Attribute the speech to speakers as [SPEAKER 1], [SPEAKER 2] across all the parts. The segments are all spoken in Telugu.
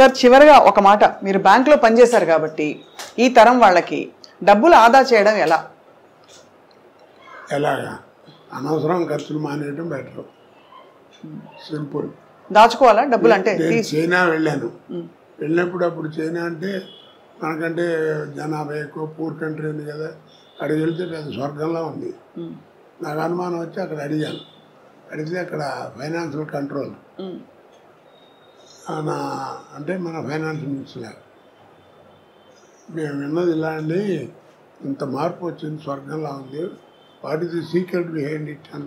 [SPEAKER 1] సార్ చివరిగా ఒక మాట మీరు బ్యాంకులో పనిచేశారు కాబట్టి ఈ తరం వాళ్ళకి డబ్బులు ఆదా చేయడం ఎలా
[SPEAKER 2] ఎలాగా అనవసరం ఖర్చులు మానేయడం బెటర్ సింపుల్
[SPEAKER 1] దాచుకోవాలా డబ్బులు అంటే
[SPEAKER 2] నేను
[SPEAKER 1] తీసి
[SPEAKER 2] చైనా వెళ్ళాను వెళ్ళినప్పుడు అప్పుడు చైనా అంటే మనకంటే జనాభా ఎక్కువ పూర్ కంట్రీ ఉంది కదా అక్కడికి వెళ్తే పెద్ద స్వర్గంలో ఉంది
[SPEAKER 1] ఉమ్,
[SPEAKER 2] నాకు అనుమానం వచ్చి అక్కడ అడిగాను అడిగితే అక్కడ ఫైనాన్షియల్ కంట్రోల్
[SPEAKER 1] ఉమ్,
[SPEAKER 2] నా అంటే మన ఫైనాన్స్ మినిస్టర్ మేము విన్నది ఇలా అండి ఇంత మార్పు వచ్చింది స్వర్గంలా ఉంది what is the secret behind it అని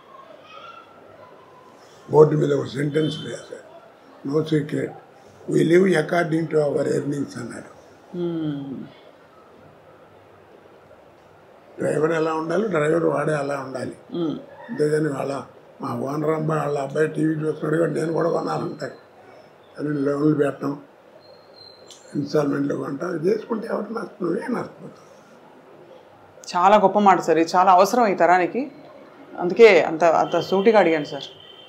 [SPEAKER 2] బోర్డు మీద ఒక సెంటెన్స్ రాశారు no secret we live according to our earnings అన్నాడు
[SPEAKER 1] ఉమ్.
[SPEAKER 2] డ్రైవర్ ఎలా ఉండాలి డ్రైవర్ వాడే అలా ఉండాలి
[SPEAKER 1] ఉమ్.
[SPEAKER 2] అంతేగాని వాళ్ళ మా ఓనర్ అబ్బాయి వాళ్ళ అబ్బాయి టీవీ చూస్తున్నాడు కాబట్టి నేను కూడా కొనాలంటారు అని లోన్లు పెట్టడం ఇన్స్టాల్మెంట్లు కొంటాం ఇది చేసుకుంటే ఎవరు నష్టం నువ్వే నష్టపోతావు
[SPEAKER 1] చాలా గొప్ప మాట సార్ ఇది చాలా అవసరం ఈ తరానికి అందుకే అంత అంత సూటిగా అడిగాను sir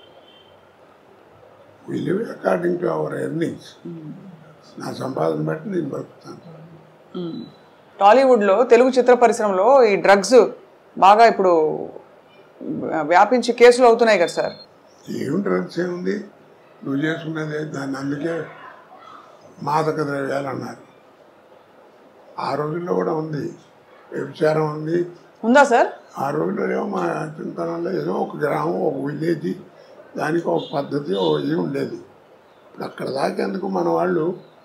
[SPEAKER 2] we live according to our earnings నా సంపాదన బట్టి నేను బతుకుతాను
[SPEAKER 1] ఉమ్. టాలీవుడ్లో తెలుగు చిత్ర పరిశ్రమలో ఈ డ్రగ్స్ బాగా ఇప్పుడు వ్యాపించి కేసులు అవుతున్నాయి కదా సార్
[SPEAKER 2] ఏం డ్రగ్స్ ఏముంది నువ్వు చేసుకునేది దాన్ని అందుకే మాదక ద్రవ్యాలు అన్నారు ఆ రోజుల్లో కూడా ఉంది వ్యభిచారం ఉంది
[SPEAKER 1] ఉందా సార్
[SPEAKER 2] ఆ రోజుల్లో ఏమో మా చింతనంలో ఏదో ఒక గ్రామం ఒక విలేజ్ దానికి ఒక పద్ధతి ఒక ఇది ఉండేది ఇప్పుడు అక్కడ దాకేందుకు మన వాళ్ళు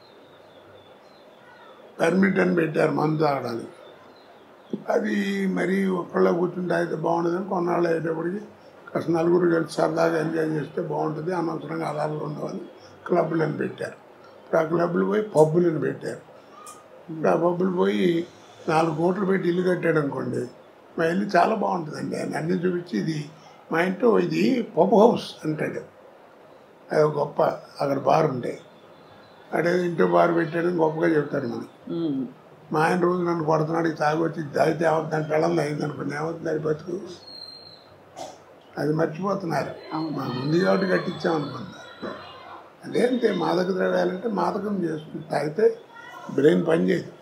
[SPEAKER 2] పర్మిట్ అని పెట్టారు మందు తాగడానికి అది మరి ఒక్కళ్ళ కూర్చుని తాగితే బాగుండదని కొన్నాళ్ళు అయ్యేటప్పటికి కాస్త నలుగురు కలిసి సరదాగా ఎంజాయ్ చేస్తే బాగుంటుంది అనవసరంగా అలాలు ఉండవని క్లబ్లను పెట్టారు ఇప్పుడు ఆ క్లబ్లు పోయి పబ్బులను పెట్టారు ఇప్పుడు ఆ పబ్బులు పోయి నాలుగు కోట్లు పెట్టి ఇల్లు కట్టాడు అనుకోండి మా ఇల్లు చాలా బాగుంటుందండి ఆయన అన్ని చూపించి ఇది మా ఇంట్లో ఇది పబ్ హౌస్ అంటాడు అది ఒక గొప్ప అక్కడ బార్ ఉంటాయి అదే ఇంట్లో బార్ పెట్టాడని గొప్పగా చెప్తారు మనం
[SPEAKER 1] ఉమ్.
[SPEAKER 2] మా ఆయన రోజు నన్ను కొడుతున్నాడు ఇది తాగి వచ్చి తాగితే ఏమవుతుంది దాని పిల్లలు అయింది అనుకోండి ఏమవుతుంది అది బతుకు అది మర్చిపోతున్నారు మా ముందు కాబట్టి కట్టించామనుకున్నారు అదేంటే మాదక ద్రవ్యాలంటే మాదకం చేస్తుంది తాగితే బ్రెయిన్ పనిచేయదు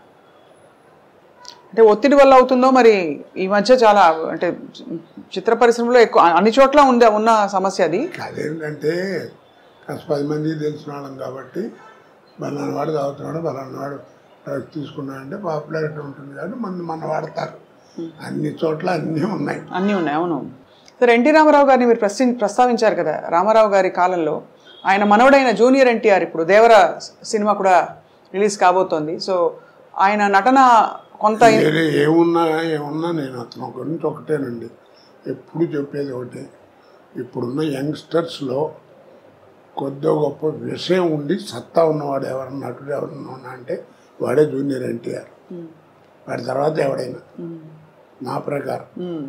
[SPEAKER 1] అంటే ఒత్తిడి వల్ల అవుతుందో మరి ఈ మధ్య చాలా అంటే చిత్ర పరిశ్రమలో ఎక్కువ అన్ని చోట్ల ఉంది ఉన్న సమస్య అది
[SPEAKER 2] అదేంటంటే కాస్త పది మంది తెలిసిన వాళ్ళం కాబట్టి బలానా వాడు తాగుతున్నాడు బలానా వాడు డ్రగ్స్ తీసుకున్నాడంటే పాపులారిటీ ఉంటుంది కాబట్టి మన మన వాడతారు అన్ని చోట్ల అన్నీ ఉన్నాయి
[SPEAKER 1] అన్నీ ఉన్నాయి అవును సరే ఎన్టీ రామారావు గారిని మీరు ప్రశ్న ప్రస్తావించారు కదా రామారావు గారి కాలంలో ఆయన మనవడైన జూనియర్ ఎన్టీఆర్ ఇప్పుడు దేవర సినిమా కూడా రిలీజ్ కాబోతోంది సో ఆయన నటన కొంత
[SPEAKER 2] వేరే ఏమున్నా ఏమున్నా నేను అతను గురించి ఒకటేనండి ఎప్పుడు చెప్పేది ఒకటే ఇప్పుడున్న యంగ్స్టర్స్లో కొద్దిగా గొప్ప విషయం ఉండి సత్తా ఉన్నవాడు ఎవరన్నా నటుడు ఎవరన్నా ఉన్నా అంటే వాడే జూనియర్ ఎన్టీఆర్ వాడి తర్వాత ఎవడైనా నా ప్రకారం
[SPEAKER 1] ఉమ్,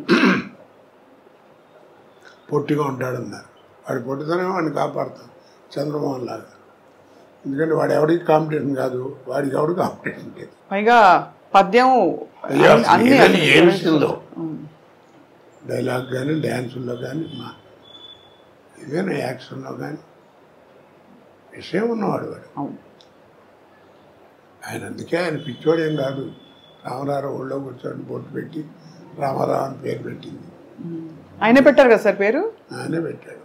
[SPEAKER 2] పొట్టిగా ఉంటాడన్నారు వాడి పొట్టితోనే వాడిని కాపాడుతాం చంద్రమోహన్ లాగా ఎందుకంటే వాడు ఎవరికి కాంపిటీషన్ కాదు వాడికి ఎవడు కాంపిటీషన్ లేదు
[SPEAKER 1] పైగా పద్యం అన్ని
[SPEAKER 2] ఏదైనా ఏ విషయంలో
[SPEAKER 1] ఉమ్,
[SPEAKER 2] డైలాగ్ కానీ డ్యాన్సుల్లో కానీ మా ఏదైనా యాక్షన్లో కానీ విషయం ఉన్నవాడు వాడు
[SPEAKER 1] అవును
[SPEAKER 2] ఆయన అందుకే ఆయన పిచ్చోడు ఏం కాదు రామారావు ఊళ్ళో కూర్చొని బొట్టు పెట్టి రామారావు అని పేరు పెట్టింది
[SPEAKER 1] ఆయనే పెట్టారు కదా సార్ పేరు
[SPEAKER 2] ఆయనే పెట్టాడు